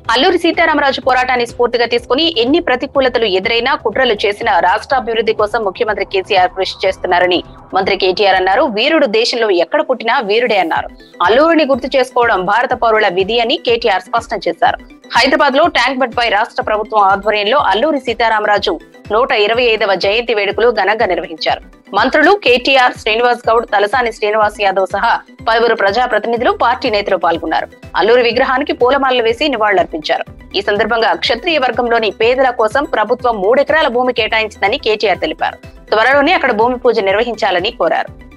అల్లూరి సీతారామరాజు పోరాటాన్ని స్ఫూర్తిగా తీసుకుని ఎన్ని ప్రతికూలతలు ఎదురైనా కుట్రలు చేసినా రాష్ట్ర అభివృద్ధి కోసం ముఖ్యమంత్రి కేసీఆర్ కృషి చేస్తున్నారని మంత్రి కేటీఆర్ అన్నారు వీరుడు దేశంలో ఎక్కడ పుట్టినా వీరుడే అన్నారు అల్లూరిని గుర్తు చేసుకోవడం భారత పౌరుల విధి అని కేటీఆర్ స్పష్టం చేశారు హైదరాబాద్ లో ట్యాంక్ బండ్ పై రాష్ట్ర ప్రభుత్వం ఆధ్వర్యంలో అల్లూరి సీతారామరాజు నూట ఇరవై ఐదవ జయంతి వేడుకలు ఘనంగా నిర్వహించారు మంత్రులు కేటీఆర్ శ్రీనివాస్ గౌడ్ తలసాని శ్రీనివాస్ యాదవ్ సహా పలువురు ప్రజాప్రతినిధులు పార్టీ నేతలు పాల్గొన్నారు అల్లూరి విగ్రహానికి పూలమాలలు వేసి నివాళులర్పించారు ఈ సందర్భంగా క్షత్రియ వర్గంలోని పేదల కోసం ప్రభుత్వం మూడెకరాల భూమి కేటాయించిందని కేటీఆర్ తెలిపారు త్వరలోనే అక్కడ భూమి పూజ నిర్వహించాలని కోరారు